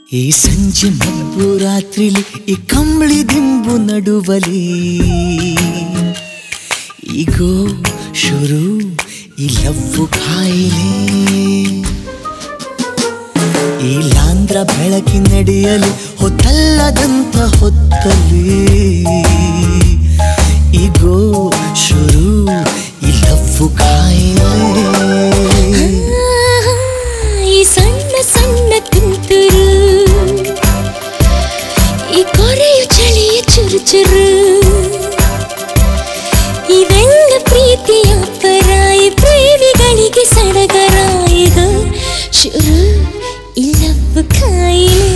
ಈ ಸಂಜೆ ಮಬ್ಬು ರಾತ್ರಿಲಿ ಈ ಕಂಬಳಿ ದಿಂಬು ನಡುವಲಿ ಈಗೋ ಶುರು ಈ ಲವ್ವು ಕಾಯಿಲೆ ಈ ಲಾಂದ್ರ ಬೆಳಕಿನಡಿಯಲಿ ಹೊತ್ತಲ್ಲದಂತ ಹೊತ್ತಲ್ಲಿ ಈಗೋ ಶುರು ಈ ಲವ್ವು ಕಾಯಿಲೆ ಈ ಸಣ್ಣ ಸಣ್ಣ ತುಂತುರು ಈ ಕೊರೆಯು ಚಳಿಯ ಚುರು ಚುರು ಇವೆಲ್ಲ ಪ್ರೀತಿಯ ಪರಾಯಿ ಪ್ರೇಮಿಗಳಿಗೆ ಸಡಗರಾಯಿಗ ಶುರು ಇಲ್ಲಪ್ಪ ಕಾಯಿಲೆ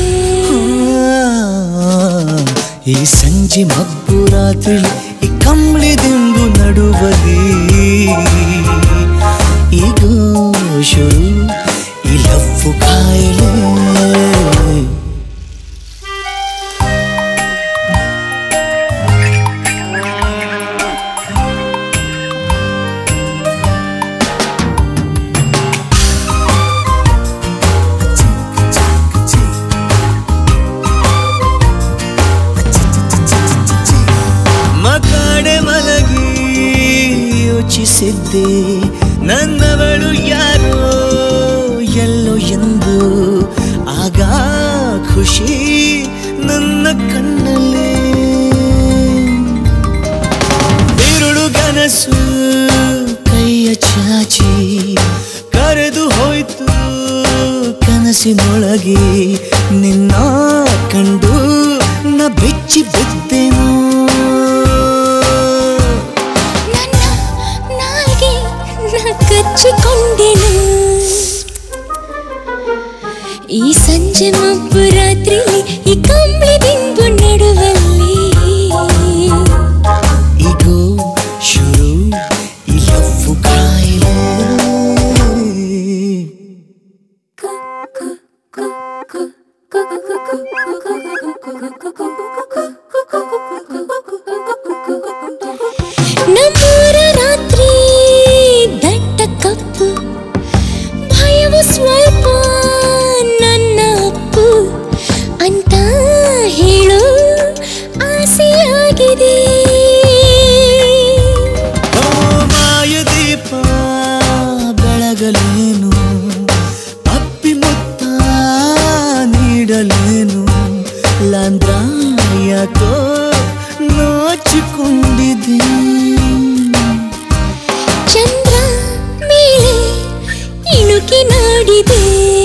ಈ ಸಂಜೆ ಮಬ್ಬು ರಾತ್ರಿ ಈ ಕಂಬಳಿ ದಿಂಬು ನಡುವಲಿ ಈಗೋ ಶುರು ಈ ಲವ್ವು ಕಾಯಿಲೆ ಮಕಡೆ ಮಲಗಿ ಯೋಚಿಸಿದ್ದೆ ನನ್ನವಳು ಯಾರೋ ಎಲ್ಲೋ ಎಂದು ಆಗ ಖುಷಿ ನನ್ನ ಕಣ್ಣಲ್ಲಿ ಬಿರುಳು ಕನಸು ಕೈಯ ಚಾಚಿ ಕರೆದು ಹೋಯ್ತು ಕನಸಿನೊಳಗೆ ನಿನ್ನ ಕಂಡು ನ ಬೆಚ್ಚಿ ಬಿದ್ದೆನು ನನ್ನ ನಾಲ್ಗೆ ನಾ ಕಚ್ಚಿಕೊಂಡೆನು ಈ ಸಂಜೆ ಮಬ್ಬು ರಾತ್ರಿ ಈ ಕಂಬಳಿ ಬಿಂಬು ನಡುವಲ್ಲಿ ಈಗೋ ಶುರು ಈ ಲವ್ವು ಕಾಯಿಲೆ ನಮ್ಮೂರ ರಾತ್ರಿ ದಟ್ಟ ಕಪ್ಪು ಭಯವು ಸ್ವಲ್ಪ ನನ್ನ ಅಪ್ಪು ಅಂತ ಹೇಳು ಆಸೆಯಾಗಿದೆ ಓ ಮಾಯದೀಪ ಬೆಳಗಲೇನು ಅಪ್ಪಿ ಮುತ್ತ ನೀಡಲೇನು ಲಾಂದ್ರ ಯಾಕೋ ನಾಚಿಕೊಂಡಿದೆ ಚಂದ್ರ ಮೇಲೆ ಇಣುಕಿ ನೋಡಿದೆ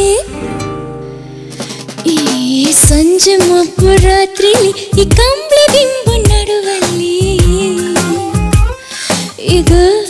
ಈ ಸಂಜೆ ಮಬ್ಬು ರಾತ್ರಿ ಈ ಕಂಬಳಿ ಬಿಂಬು ನಡುವಲ್ಲಿ ಈಗ